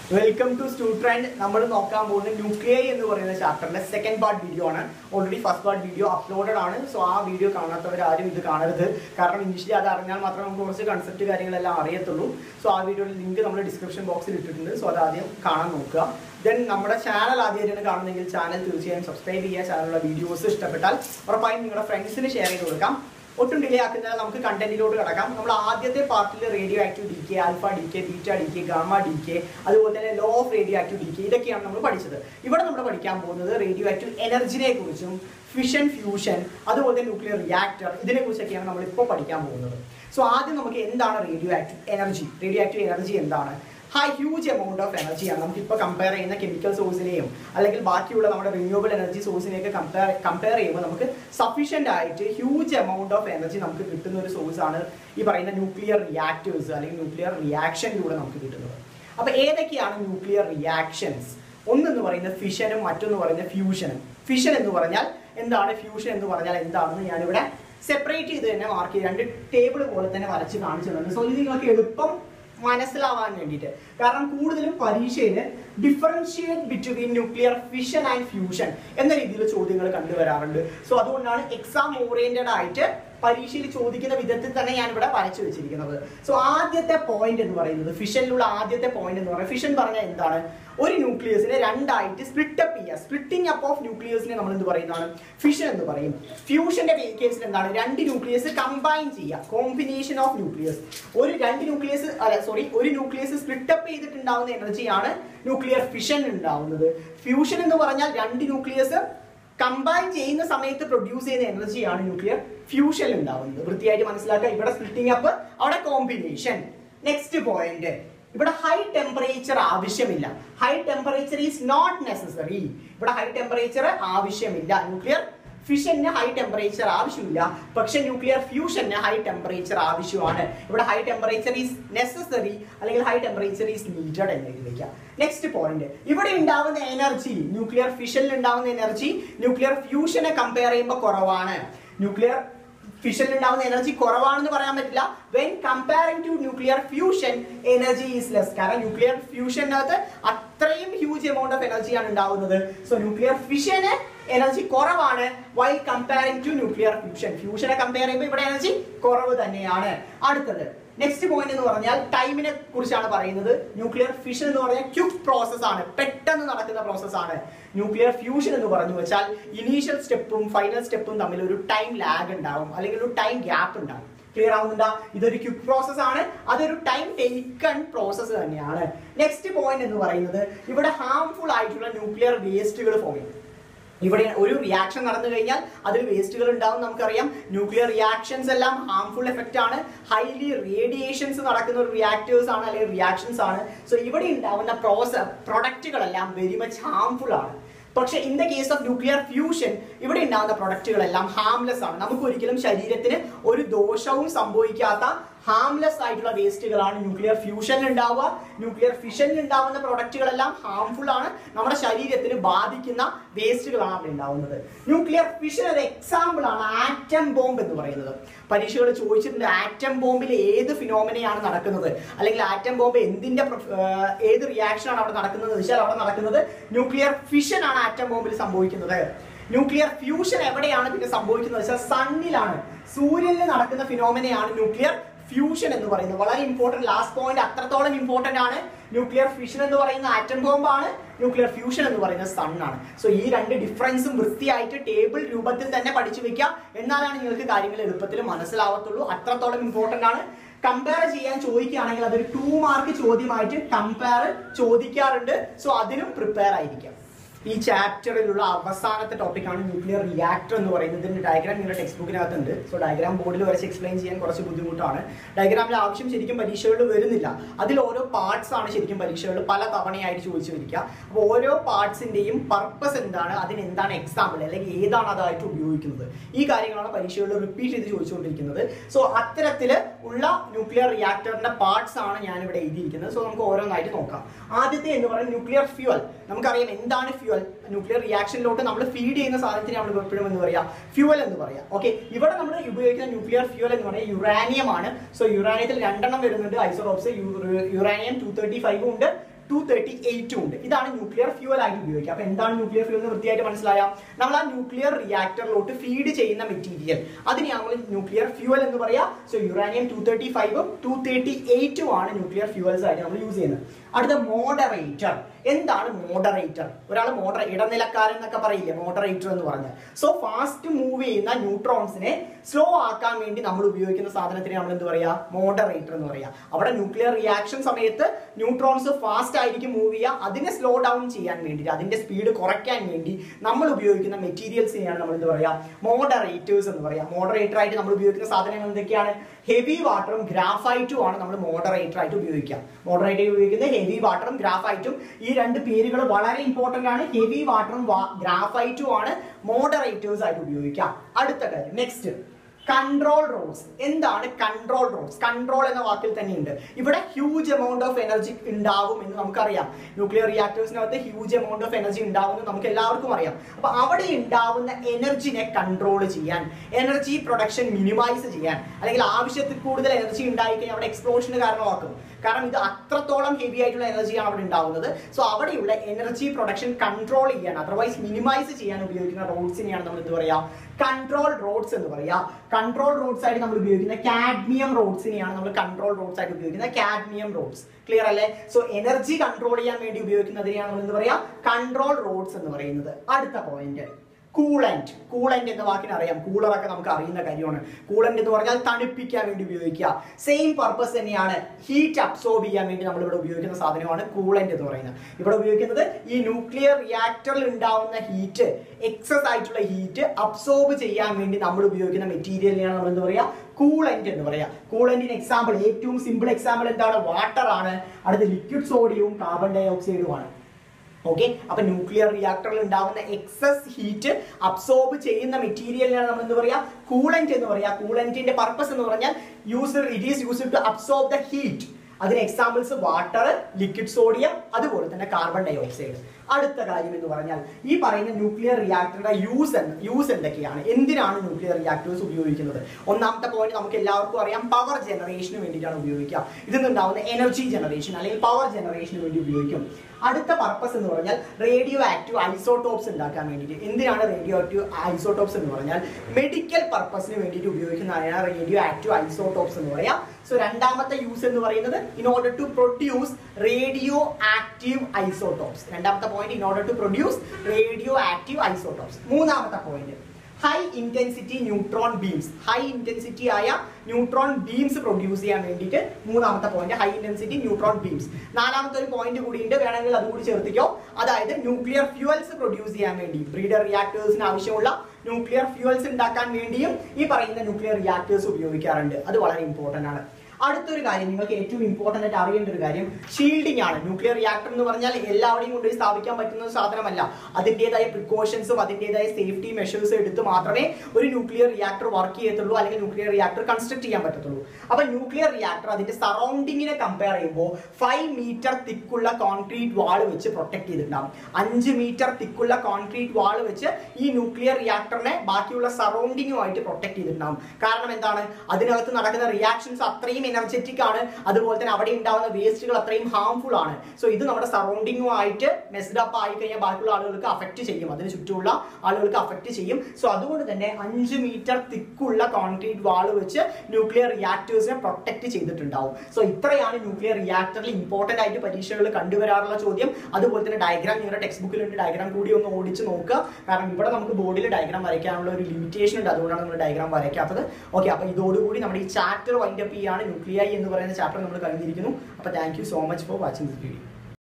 welcome to stew trend നമ്മൾ നോക്കാൻ പോകുന്നത് ന്യൂക്ലിയർ എന്ന് പറയുന്ന ചാപ്റ്ററിന്റെ സെക്കൻഡ് പാർട്ട് വീഡിയോ ആണ് already first part video uploaded ആണ് സോ ആ വീഡിയോ കാണാത്തവർ ആരും ഇത് കാണരുത് കാരണം ഇനിഷ്യലി അത് അറിഞ്ഞാൽ മാത്രമേ നമുക്ക് കുറച്ച് കൺസെപ്റ്റ് കാര്യങ്ങളെല്ലാം അറിയത്തുള്ളൂ സോ ആ വീഡിയോയുടെ ലിങ്ക് നമ്മൾ ഡിസ്ക്രിപ്ഷൻ ബോക്സിൽ ഇട്ടിട്ടുണ്ട് സോ അത് ആദ്യം കാണാൻ നോക്കുക ദെൻ നമ്മുടെ ചാനൽ ആദ്യമായിട്ടാണ് കാണുന്നെങ്കിൽ ചാനൽ തീർച്ചയായും സബ്സ്ക്രൈബ് ചെയ്യുക ചാനലിലുള്ള വീഡിയോസ് ഇഷ്ടപ്പെട്ടാൽ ഉറപ്പായും നിങ്ങളുടെ ഫ്രണ്ട്സിന് ഷെയർ ചെയ്ത് കൊടുക്കാം ഒട്ടും ഡിലേ ആക്കുന്നതിനാൽ നമുക്ക് കണ്ടന്റിലോട്ട് കിടക്കാം നമ്മൾ ആദ്യത്തെ പാർട്ടിൽ radioactive decay alpha decay beta decay gamma decay അതുപോലെ തന്നെ law of radioactive decay ഇതൊക്കെയാണ് നമ്മൾ പഠിച്ചത് ഇവിടെ നമ്മൾ പഠിക്കാൻ പോകുന്നത് റേഡിയോ ആക്റ്റീവ് എനർജിനെ കുറിച്ചും ഫിഷൻ ഫ്യൂഷൻ അതുപോലെ തന്നെ ന്യൂക്ലിയർ റിയാക്ടർ ഇതിനെ കുറിച്ചൊക്കെയാണ് നമ്മൾ ഇപ്പോൾ പഠിക്കാൻ പോകുന്നത് സോ ആദ്യം നമുക്ക് എന്താണ് radioactive energy radioactive energy എന്താണ് ഹൈ ഹ്യൂജ് എമൗണ്ട് ഓഫ് എനർജിയാണ് നമുക്ക് ഇപ്പോൾ കമ്പയർ ചെയ്യുന്ന കെമിക്കൽ സോഴ്സിനെയും അല്ലെങ്കിൽ ബാക്കിയുള്ള നമ്മുടെ റിന്യൂവബിൾ എനർജി സോഴ്സിനെയൊക്കെ കമ്പയർ കമ്പയർ ചെയ്യുമ്പോൾ നമുക്ക് സഫീഷ്യൻ്റ് ആയിട്ട് ഹ്യൂജ് എമൗണ്ട് ഓഫ് എനർജി നമുക്ക് കിട്ടുന്ന ഒരു സോഴ്സ് ആണ് ഈ പറയുന്ന ന്യൂക്ലിയർ റിയാക്ടേഴ്സ് അല്ലെങ്കിൽ ന്യൂക്ലിയർ റിയാക്ഷനിലൂടെ നമുക്ക് കിട്ടുന്നത് അപ്പോൾ ഏതൊക്കെയാണ് ന്യൂക്ലിയർ റിയാക്ഷൻസ് ഒന്നെന്ന് പറയുന്നത് ഫിഷനും മറ്റൊന്ന് പറയുന്നത് ഫ്യൂഷനും ഫിഷൻ എന്ന് പറഞ്ഞാൽ എന്താണ് ഫ്യൂഷൻ എന്ന് പറഞ്ഞാൽ എന്താണെന്ന് ഞാനിവിടെ സെപ്പറേറ്റ് ചെയ്ത് തന്നെ മാർക്ക് ചെയ്ത് രണ്ട് ടേബിൾ പോലെ തന്നെ വരച്ച് കാണിച്ചിട്ടുണ്ട് സോ ഇത് നിങ്ങൾക്ക് എളുപ്പം മനസ്സിലാവാൻ വേണ്ടിയിട്ട് കാരണം കൂടുതലും പരീക്ഷയിൽ differentiate between nuclear fission and fusion എന്ന രീതിയിൽ ചോദ്യങ്ങൾ കണ്ടുവരാറുണ്ട് സോ അതുകൊണ്ടാണ് എക്സാം ഓറിയന്റഡ് ആയിട്ട് പരീക്ഷയിൽ ചോദിക്കുന്ന വിധത്തിൽ തന്നെ ഞാൻ ഇവിടെ വരച്ചു വെച്ചിരിക്കുന്നത് സോ ആദ്യത്തെ പോയിന്റ് എന്ന് പറയുന്നത് ഫിഷനിലുള്ള ആദ്യത്തെ പോയിന്റ് എന്ന് പറയുന്നത് ഫിഷൻ പറഞ്ഞാൽ എന്താണ് ഒരു ന്യൂക്ലിയസിനെ രണ്ടായിട്ട് സ്പ്ലിറ്റ് അപ്പ് ചെയ്യുക സ്പ്ലിറ്റിംഗ് അപ്പ് ഓഫ് ന്യൂക്ലിയസിനെ നമ്മൾ എന്ത് പറയുന്നതാണ് ഫിഷൻ എന്ന് പറയും ഫ്യൂഷന്റെ കേസിൽ എന്താണ് രണ്ട് ന്യൂക്ലിയസ് കമ്പൈൻ ചെയ്യുക കോമ്പിനേഷൻ ഓഫ് ന്യൂക്ലിയസ് ഒരു രണ്ട് ന്യൂക്ലിയസ് അല്ല സോറി ഒരു ന്യൂക്ലിയസ് സ്പ്ലിറ്റ് അപ്പ് ചെയ്തിട്ടുണ്ടാവുന്ന എനർജിയാണ് ന്യൂക്ലിയർ ഫിഷൻ ഉണ്ടാവുന്നത് ഫ്യൂഷൻ എന്ന് പറഞ്ഞാൽ രണ്ട് ന്യൂക്ലിയസ് കമ്പൈൻ ചെയ്യുന്ന സമയത്ത് പ്രൊഡ്യൂസ് ചെയ്യുന്ന എനർജിയാണ് ന്യൂക്ലിയർ ഫ്യൂഷൻ ഉണ്ടാവുന്നത് വൃത്തിയായിട്ട് മനസ്സിലാക്കുക ഇവിടെ സ്പ്ലിറ്റിംഗ് അപ്പ് അവിടെ കോമ്പിനേഷൻ നെക്സ്റ്റ് പോയിന്റ് ഇവിടെ ഹൈ ടെമ്പറേച്ചർ ആവശ്യമില്ല high temperature is not necessary ഇവിടെ ഹൈ ടെമ്പറേച്ചർ ആവശ്യമില്ല ന്യൂക്ലിയർ ഫിഷന് ഹൈ ടെമ്പറേച്ചർ ആവശ്യമില്ല പക്ഷെ ന്യൂക്ലിയർ ഫ്യൂഷന് ഹൈ ടെമ്പറേച്ചർ ആവശ്യമാണ് ഇവിടെ ഹൈ ടെമ്പറേച്ചർ ഈസ് നെസസറി അല്ലെങ്കിൽ ഹൈ ടെമ്പറേച്ചർ ഈസ് നീഡഡ് എന്ന് എഴുതി വയ്ക്കാം നെക്സ്റ്റ് പോയിന്റ് ഇവിടെ ഉണ്ടാവുന്ന എനർജി ന്യൂക്ലിയർ ഫിഷനിൽ ഉണ്ടാവുന്ന എനർജി ന്യൂക്ലിയർ ഫ്യൂഷനെ കമ്പയർ ചെയ്യുമ്പോൾ കുറവാണ് ന്യൂക്ലിയർ ഫിഷനിൽ ഉണ്ടാവുന്ന എനർജി കുറവാണെന്ന് പറയാൻ പറ്റില്ല when comparing to nuclear fusion energy is less കാരണം ന്യൂക്ലിയർ ഫ്യൂഷനകത്ത് അത്രയും ഹ്യൂജ് എമൗണ്ട് ഓഫ് എനർജിയാണ് ഉണ്ടാവുന്നത് സോ ന്യൂക്ലിയർ ഫിഷന് എനർജി കുറവാണ് why comparing to nuclear fusion ഫ്യൂഷനെ കമ്പയർ ചെയ്യുമ്പോൾ ഇവിടെ എനർജി കുറവ് തന്നെയാണ് അടുത്തത് നെക്സ്റ്റ് പോയിന്റ് എന്ന് പറഞ്ഞാൽ ടൈമിനെ കുറിച്ചാണ് പറയുന്നത് ന്യൂക്ലിയർ ഫിഷൻ എന്ന് പറഞ്ഞാൽ ക്യുക്ക് പ്രോസസ് ആണ് പെട്ടെന്ന് നടക്കുന്ന പ്രോസസ് ആണ് ന്യൂക്ലിയർ ഫ്യൂഷൻ എന്ന് പറഞ്ഞു വെച്ചാൽ ഇനീഷ്യൽ സ്റ്റെപ്പും ഫൈനൽ സ്റ്റെപ്പും തമ്മിൽ ഒരു ടൈം ലാഗ് ഉണ്ടാവും അല്ലെങ്കിൽ ഒരു ടൈം ഗ്യാപ്പ് ഉണ്ടാവും ക്ലിയർ ആവുന്നുണ്ടോ ഇതൊരു ക്യുക്ക് പ്രോസസ് ആണ് അതൊരു ടൈം ടേക്കൺ പ്രോസസ്സ് തന്നെയാണ് നെക്സ്റ്റ് പോയിന്റ് എന്ന് പറയുന്നത് ഇവിടെ ഹാംഫുൾ ആയിട്ടുള്ള ന്യൂക്ലിയർ വേസ്റ്റുകൾ ഫോം ചെയ്യും ഇവിടെ ഒരു റിയാക്ഷൻ നടന്നു കഴിഞ്ഞാൽ അതിൽ വേസ്റ്റുകൾ ഉണ്ടാവും നമുക്കറിയാം ന്യൂക്ലിയർ റിയാക്ഷൻസ് എല്ലാം ഹാംഫുൾ എഫക്റ്റ് ആണ് ഹൈലി റേഡിയേഷൻസ് നടക്കുന്ന ഒരു റിയാക്ടേഴ്സ് ആണ് അല്ലെങ്കിൽ റിയാക്ഷൻസ് ആണ് സോ ഇവിടെ ഉണ്ടാവുന്ന പ്രോസസ് പ്രൊഡക്റ്റുകളെല്ലാം വെരി മച്ച് ഹാംഫുൾ ആണ് പക്ഷെ in the case of nuclear fusion ഇവിടെ ഉണ്ടാകുന്ന പ്രൊഡക്റ്റുകളെല്ലാം ഹാംലെസ് ആണ് നമുക്ക് ഒരിക്കലും ശരീരത്തിന് ഒരു ദോഷവും സംഭവിക്കാത്ത ഹാംലെസ് ആയിട്ടുള്ള വേസ്റ്റുകളാണ് ന്യൂക്ലിയർ ഫ്യൂഷനിൽ ഉണ്ടാവുക ന്യൂക്ലിയർ ഫിഷനിൽ ഉണ്ടാവുന്ന പ്രൊഡക്റ്റുകളെല്ലാം ഹാംഫുൾ ആണ് നമ്മുടെ ശരീരത്തിന് ബാധിക്കുന്ന വേസ്റ്റുകളാണ് അവിടെ ഉണ്ടാവുന്നത് ന്യൂക്ലിയർ ഫിഷൻ ഒരു എക്സാമ്പിൾ ആണ് ആറ്റം ബോംബ് എന്ന് പറയുന്നത് പരീക്ഷകൾ ചോദിച്ചിട്ടുണ്ട് ആറ്റം ബോംബിൽ ഏത് ഫിനോമിനയാണ് നടക്കുന്നത് അല്ലെങ്കിൽ ആറ്റം ബോംബ് എന്തിന്റെ ഏത് റിയാക്ഷൻ ആണ് അവിടെ നടക്കുന്നത് വെച്ചാൽ അവിടെ നടക്കുന്നത് ന്യൂക്ലിയർ ഫിഷൻ ആണ് ആറ്റം ബോംബിൽ സംഭവിക്കുന്നത് ന്യൂക്ലിയർ ഫ്യൂഷൻ എവിടെയാണ് പിന്നെ സംഭവിക്കുന്നത് വെച്ചാൽ സണ്ണിലാണ് സൂര്യനിൽ നടക്കുന്ന ഫിനോമിനയാണ് ന്യൂക്ലിയർ ഫ്യൂഷൻ എന്ന് പറയുന്നത് വളരെ ഇമ്പോർട്ടന്റ് ലാസ്റ്റ് പോയിന്റ് അത്രത്തോളം ഇമ്പോർട്ടന്റ് ആണ് ന്യൂക്ലിയർ ഫിഷൻ എന്ന് പറയുന്ന ആറ്റം ബോംബാണ് ന്യൂക്ലിയർ ഫ്യൂഷൻ എന്ന് പറയുന്നത് സൺ ആണ് സോ ഈ രണ്ട് ഡിഫറൻസും വൃത്തിയായിട്ട് ടേബിൾ രൂപത്തിൽ തന്നെ പഠിച്ചു വെക്കാം എന്നാലാണ് നിങ്ങൾക്ക് കാര്യങ്ങൾ എളുപ്പത്തിൽ മനസ്സിലാവത്തുള്ളൂ അത്രത്തോളം ഇമ്പോർട്ടന്റ് ആണ് കമ്പയർ ചെയ്യാൻ ചോദിക്കുകയാണെങ്കിൽ അതൊരു ടു മാർക്ക് ചോദ്യമായിട്ട് കമ്പയർ ചോദിക്കാറുണ്ട് സോ അതിനും പ്രിപ്പയർ ആയിരിക്കാം ഈ ചാപ്റ്ററിലുള്ള അവസാനത്തെ ടോപ്പിക്കാണ് ന്യൂക്ലിയർ റിയാക്ടർ എന്ന് പറയുന്നത് ഇതിന്റെ ഡയഗ്രാം നിങ്ങളുടെ ടെക്സ്റ്റ് ബുക്കിനകത്തുണ്ട് സോ ഡയഗ്രാം ബോർഡിൽ വരച്ച് എക്സ്പ്ലെയിൻ ചെയ്യാൻ കുറച്ച് ബുദ്ധിമുട്ടാണ് ഡയഗ്രാമിന്റെ ആവശ്യം ശരിക്കും പരീക്ഷകളിൽ വരുന്നില്ല അതിൽ ഓരോ പാർട്സ് ആണ് ശരിക്കും പരീക്ഷകളിൽ പല തവണയായിട്ട് ചോദിച്ചു വരിക അപ്പോൾ ഓരോ പാർട്സിന്റെയും പർപ്പസ് എന്താണ് അതിന് എന്താണ് എക്സാമ്പിൾ അല്ലെങ്കിൽ ഏതാണ് അതായിട്ട് ഉപയോഗിക്കുന്നത് ഈ കാര്യങ്ങളാണ് പരീക്ഷകളിൽ റിപ്പീറ്റ് ചെയ്ത് ചോദിച്ചുകൊണ്ടിരിക്കുന്നത് സോ അത്തരത്തിൽ ഉള്ള ന്യൂക്ലിയർ റിയാക്ടറിന്റെ പാർട്സ് ആണ് ഞാൻ ഇവിടെ എഴുതിയിരിക്കുന്നത് സോ നമുക്ക് ഓരോന്നായിട്ട് നോക്കാം ആദ്യത്തെ എന്ന് പറയുന്നത് ന്യൂക്ലിയർ ഫ്യൂവൽ നമുക്കറിയാം എന്താണ് ഫ്യൂവൽ ന്യൂക്ലിയർ റിയാക്ഷനിലോട്ട് നമ്മൾ ഫീഡ് ചെയ്യുന്ന സാധനത്തിന് നമ്മൾ എപ്പോഴും എന്ന് പറയാം ഫ്യൂവൽ എന്ന് പറയാം ഓക്കെ ഇവിടെ നമ്മൾ ഉപയോഗിക്കുന്ന ന്യൂക്ലിയർ ഫ്യൂവൽ എന്ന് പറയുന്നത് യുറാനിയം ആണ് സോ യുറാനിയത്തിൽ രണ്ടെണ്ണം വരുന്നുണ്ട് ഐസോറോപ്സ് യുറാനിയം ടു തേർട്ടി ഫൈവും ഉണ്ട് ടു തേർട്ടി എയ്റ്റും ഉണ്ട് ഇതാണ് ന്യൂക്ലിയർ ഫ്യൂവൽ ആയിട്ട് ഉപയോഗിക്കുക അപ്പൊ എന്താണ് ന്യൂക്ലിയർ ഫ്യൂവൽ എന്ന് വൃത്തിയായിട്ട് മനസ്സിലായ നമ്മൾ ആ ന്യൂക്ലിയർ റിയാക്ടറിലോട്ട് ഫീഡ് ചെയ്യുന്ന മെറ്റീരിയൽ അതിനെ നമ്മൾ ന്യൂക്ലിയർ ഫ്യൂവൽ എന്ന് പറയാ സോ യുറാനിയം ടു തേർട്ടി ഫൈവും ടു തേർട്ടി എയ്റ്റും ആണ് ന്യൂക്ലിയർ ഫ്യൂവൽസ് ആയിട്ട് നമ്മൾ യൂസ് ചെയ്യുന്നത് അടുത്ത മോഡറേറ്റർ എന്താണ് മോഡറേറ്റർ ഒരാൾ മോഡറ ഇടനിലക്കാരൻ എന്നൊക്കെ പറയില്ലേ മോഡറേറ്റർ എന്ന് പറഞ്ഞാൽ സോ ഫാസ്റ്റ് മൂവ് ചെയ്യുന്ന ന്യൂട്രോൺസിനെ സ്ലോ ആക്കാൻ വേണ്ടി നമ്മൾ ഉപയോഗിക്കുന്ന സാധനത്തിനെ നമ്മൾ എന്ത് പറയാ മോഡറേറ്റർ എന്ന് പറയാ അവിടെ ന്യൂക്ലിയർ റിയാക്ഷൻ സമയത്ത് ന്യൂട്രോൺസ് ഫാസ്റ്റ് ആയിരിക്കും മൂവ് ചെയ്യുക അതിനെ സ്ലോ ഡൗൺ ചെയ്യാൻ വേണ്ടിയിട്ട് അതിന്റെ സ്പീഡ് കുറയ്ക്കാൻ വേണ്ടി നമ്മൾ ഉപയോഗിക്കുന്ന മെറ്റീരിയൽസിനെയാണ് നമ്മൾ എന്ത് പറയാ മോഡറേറ്റേഴ്സ് എന്ന് പറയാം മോഡറേറ്റർ ആയിട്ട് നമ്മൾ ഉപയോഗിക്കുന്ന സാധനങ്ങൾ എന്തൊക്കെയാണ് ഹെവി വാട്ടറും ഗ്രാഫൈറ്റും ആണ് നമ്മൾ മോഡറേറ്റർ ആയിട്ട് ഉപയോഗിക്കുക മോഡറേറ്റർ ഉപയോഗിക്കുന്നത് ഹെവി വാട്ടറും ഗ്രാഫൈറ്റും ഈ രണ്ട് പേരുകൾ വളരെ ഇമ്പോർട്ടന്റ് ആണ് ഹെവി വാട്ടറും ഗ്രാഫൈറ്റും ആണ് മോഡറേറ്റേഴ്സ് ആയിട്ട് ഉപയോഗിക്കുക അടുത്ത കാര്യം നെക്സ്റ്റ് കൺട്രോൾ റോഡ്സ് എന്താണ് കൺട്രോൾ റോഡ്സ് കൺട്രോൾ എന്ന വാക്കിൽ തന്നെയുണ്ട് ഇവിടെ ഹ്യൂജ് എമൗണ്ട് ഓഫ് എനർജി ഉണ്ടാവും എന്ന് നമുക്കറിയാം ന്യൂക്ലിയർ റിയാക്ടേഴ്സിനകത്ത് ഹ്യൂജ് എമൗണ്ട് ഓഫ് എനർജി ഉണ്ടാവും എന്ന് നമുക്ക് എല്ലാവർക്കും അറിയാം അപ്പൊ അവിടെ ഉണ്ടാവുന്ന എനർജിനെ കൺട്രോൾ ചെയ്യാൻ എനർജി പ്രൊഡക്ഷൻ മിനിമൈസ് ചെയ്യാൻ അല്ലെങ്കിൽ ആവശ്യത്തിൽ കൂടുതൽ എനർജി ഉണ്ടായി കഴിഞ്ഞാൽ അവിടെ എക്സ്പ്ലോഷന് കാരണമാക്കും കാരണം ഇത് അത്രത്തോളം ഹെവി ആയിട്ടുള്ള എനർജിയാണ് അവിടെ ഉണ്ടാവുന്നത് സോ അവിടെയുള്ള എനർജി പ്രൊഡക്ഷൻ കൺട്രോൾ ചെയ്യാൻ അതർവൈസ് മിനിമൈസ് ചെയ്യാൻ ഉപയോഗിക്കുന്ന റോഡ്സിനെയാണ് നമ്മൾ എന്ത് പറയാ കൺട്രോൾ റോഡ്സ് എന്ന് പറയാ കൺട്രോൾ റോഡ്സ് ആയിട്ട് നമ്മൾ ഉപയോഗിക്കുന്ന കാഡ്മിയം റോഡ്സിനെയാണ് നമ്മൾ കൺട്രോൾ റോഡ്സ് ആയിട്ട് ഉപയോഗിക്കുന്നത് കാഡ്മിയം റോഡ്സ് ക്ലിയർ അല്ലേ സോ എനർജി കൺട്രോൾ ചെയ്യാൻ വേണ്ടി ഉപയോഗിക്കുന്നതിനെയാണ് നമ്മൾ എന്ത് പറയാ കൺട്രോൾ റോഡ്സ് എന്ന് പറയുന്നത് അടുത്ത പോയിന്റ് കൂളന്റ് കൂളന്റ് എന്ന വാക്കിന് അറിയാം കൂളറൊക്കെ നമുക്ക് അറിയുന്ന കാര്യമാണ് കൂളന്റ് എന്ന് പറഞ്ഞാൽ തണുപ്പിക്കാൻ വേണ്ടി ഉപയോഗിക്കുക സെയിം പർപ്പസ് തന്നെയാണ് ഹീറ്റ് അബ്സോർബ് ചെയ്യാൻ വേണ്ടി നമ്മൾ ഇവിടെ ഉപയോഗിക്കുന്ന സാധനമാണ് കൂളന്റ് എന്ന് പറയുന്നത് ഇവിടെ ഉപയോഗിക്കുന്നത് ഈ ന്യൂക്ലിയർ റിയാക്ടറിൽ ഉണ്ടാവുന്ന ഹീറ്റ് എക്സസ് ആയിട്ടുള്ള ഹീറ്റ് അബ്സോർബ് ചെയ്യാൻ വേണ്ടി നമ്മൾ ഉപയോഗിക്കുന്ന മെറ്റീരിയലിനെയാണ് നമ്മൾ എന്ത് പറയുക കൂളന്റ് എന്ന് പറയാം കൂളന്റിന് എക്സാമ്പിൾ ഏറ്റവും സിമ്പിൾ എക്സാമ്പിൾ എന്താണ് വാട്ടർ ആണ് അടുത്ത ലിക്വിഡ് സോഡിയവും കാർബൺ ഡൈ ഓക്സൈഡുമാണ് ഓക്കെ അപ്പൊ ന്യൂക്ലിയർ റിയാക്ടറിൽ ഉണ്ടാവുന്ന എക്സസ് ഹീറ്റ് അബ്സോർബ് ചെയ്യുന്ന മെറ്റീരിയലിനാണ് നമ്മൾ എന്ത് പറയാ കൂളന്റ് എന്ന് പറയാ കൂളന്റിന്റെ പർപ്പസ് എന്ന് പറഞ്ഞാൽ use it is use to absorb the heat അതിന് എക്സാമ്പിൾസ് വാട്ടർ ലിക്വിഡ് സോഡിയം അതുപോലെ തന്നെ കാർബൺ ഡൈ ഓക്സൈഡ് അടുത്ത കാര്യം എന്ന് പറഞ്ഞാൽ ഈ പറയുന്ന ന്യൂക്ലിയർ റിയാക്ടറുടെ യൂസ് യൂസ് എന്തൊക്കെയാണ് എന്തിനാണ് ന്യൂക്ലിയർ റിയാക്ടേഴ്സ് ഉപയോഗിക്കുന്നത് ഒന്നാമത്തെ പോയിന്റ് നമുക്ക് എല്ലാവർക്കും അറിയാം പവർ ജനറേഷന് വേണ്ടിയിട്ടാണ് ഉപയോഗിക്കുക ഇതിൽ നിന്നുണ്ടാവുന്ന എനർജി ജനറേഷൻ അല്ലെങ്കിൽ പവർ ജനറേഷന് വേണ്ടി ഉപയോഗിക്കും അടുത്ത പർപ്പസ് എന്ന് പറഞ്ഞാൽ റേഡിയോ ആക്റ്റീവ് ഐസോട്ടോപ്സ് ഉണ്ടാക്കാൻ വേണ്ടിയിട്ട് എന്തിനാണ് റേഡിയോ ആക്റ്റീവ് ഐസോട്ടോപ്സ് എന്ന് പറഞ്ഞാൽ മെഡിക്കൽ പർപ്പസിന് വേണ്ടിയിട്ട് ഉപയോഗിക്കുന്നതാണ് റേഡിയോ ആക്റ്റീവ് ഐസോട്ടോപ്സ് എന്ന് പറയാം സോ രണ്ടാമത്തെ യൂസ് എന്ന് പറയുന്നത് in order to produce radioactive isotopes രണ്ടാമത്തെ point in order to produce radioactive isotopes മൂന്നാമത്തെ point high intensity neutron beams high intensity ആയ ന്യൂട്രോൺ ബീംസ് പ്രൊഡ്യൂസ് ചെയ്യാൻ വേണ്ടിയിട്ട് മൂന്നാമത്തെ point high intensity neutron beams നാലാമത്തെ ഒരു പോയിന്റ് കൂടിയുണ്ട് വേണമെങ്കിൽ അതും കൂടി ചേർത്തിക്കോ അതായത് ന്യൂക്ലിയർ ഫ്യൂവൽസ് പ്രൊഡ്യൂസ് ചെയ്യാൻ വേണ്ടി ബ്രീഡർ റിയാക്ടേഴ്സിന് ആവശ്യമുള്ള ന്യൂക്ലിയർ ഫ്യൂവൽസ് ഉണ്ടാക്കാൻ വേണ്ടിയും ഈ പറയുന്ന ന്യൂക്ലിയർ റിയാക്ടേഴ്സ് ഉപയോഗിക്കാറുണ്ട് അത് വളരെ ഇമ്പോർട്ടന്റ് ആണ് അടുത്തൊരു കാര്യം നിങ്ങൾക്ക് ഏറ്റവും ഇമ്പോർട്ടന്റ് ആയിട്ട് അറിയേണ്ട ഒരു കാര്യം ഷീൽഡിംഗ് ആണ് ന്യൂക്ലിയർ റിയാക്ടർ എന്ന് പറഞ്ഞാൽ എല്ലാവരെയും കൊണ്ടുപോയി സ്ഥാപിക്കാൻ പറ്റുന്ന ഒരു സാധനമല്ല അതിൻ്റെതായ പ്രിക്കോഷൻസും അതിൻ്റെതായ സേഫ്റ്റി മെഷേഴ്സും എടുത്ത് മാത്രമേ ഒരു ന്യൂക്ലിയർ റിയാക്ടർ വർക്ക് ചെയ്യത്തുള്ളൂ അല്ലെങ്കിൽ ന്യൂക്ലിയർ റിയാക്ടർ കൺസ്ട്രക്ട് ചെയ്യാൻ പറ്റത്തുള്ളൂ അപ്പൊ ന്യൂക്ലിയർ റിയാക്ടർ അതിന്റെ സറൗണ്ടിങ്ങിനെ കമ്പയർ ചെയ്യുമ്പോൾ ഫൈവ് മീറ്റർ തിക്കുള്ള കോൺക്രീറ്റ് വാൾ വെച്ച് പ്രൊട്ടക്ട് ചെയ്തിട്ടുണ്ടാവും അഞ്ച് മീറ്റർ തിക്കുള്ള കോൺക്രീറ്റ് വാൾ വെച്ച് ഈ ന്യൂക്ലിയർ റിയാക്ടറിനെ ബാക്കിയുള്ള സറൗണ്ടിങ്ങുമായിട്ട് പ്രൊട്ടക്ട് ചെയ്തിട്ടുണ്ടാവും കാരണം എന്താണ് അതിനകത്ത് നടക്കുന്ന റിയാക്ഷൻസ് അത്രയും എനർജറ്റിക് ആണ് അതുപോലെ തന്നെ അവിടെ ഉണ്ടാവുന്ന വേസ്റ്റുകൾ അത്രയും ഹാംഫുൾ ആണ് സോ ഇത് നമ്മുടെ സറൗണ്ടിങ്ങുമായിട്ട് മെസ്ഡ് അപ്പ് ആയി കഴിഞ്ഞാൽ ബാക്കിയുള്ള ആളുകൾക്ക് അഫക്റ്റ് ചെയ്യും അതിന് ചുറ്റുമുള്ള ആളുകൾക്ക് അഫക്റ്റ് ചെയ്യും സോ അതുകൊണ്ട് തന്നെ അഞ്ച് മീറ്റർ തിക്കുള്ള കോൺക്രീറ്റ് വാൾ വെച്ച് ന്യൂക്ലിയർ റിയാക്ടേഴ്സിനെ പ്രൊട്ടക്ട് ചെയ്തിട്ടുണ്ടാവും സോ ഇത്രയാണ് ന്യൂക്ലിയർ റിയാക്ടറിൽ ഇമ്പോർട്ടന്റ് ആയിട്ട് പരീക്ഷകളിൽ കണ്ടുവരാറുള്ള ചോദ്യം അതുപോലെ തന്നെ ഡയഗ്രാം നിങ്ങളുടെ ടെക്സ്റ്റ് ബുക്കിലുണ്ട് ഡയഗ്രാം കൂടി ഒന്ന് ഓടിച്ച് നോക്കുക കാരണം ഇവിടെ നമുക്ക് ബോർഡിൽ ഡയഗ്രാം വരയ്ക്കാനുള്ള ഒരു ലിമിറ്റേഷൻ ഉണ്ട് അതുകൊണ്ടാണ് നമ്മൾ ഡയഗ്രാം വരയ്ക്കാത്തത് ഓക്കെ അപ്പോൾ ഇതോടുകൂടി നമ്മുടെ ഈ ചാപ്റ്റർ വൈൻഡപ്പ് ചെയ്യാണ് ന്യൂക്ലിയായി എന്ന് പറയുന്ന ചാപ്റ്റർ നമ്മൾ കഴിഞ്ഞിരിക്കുന്നു അപ്പോൾ thank you so much for watching this video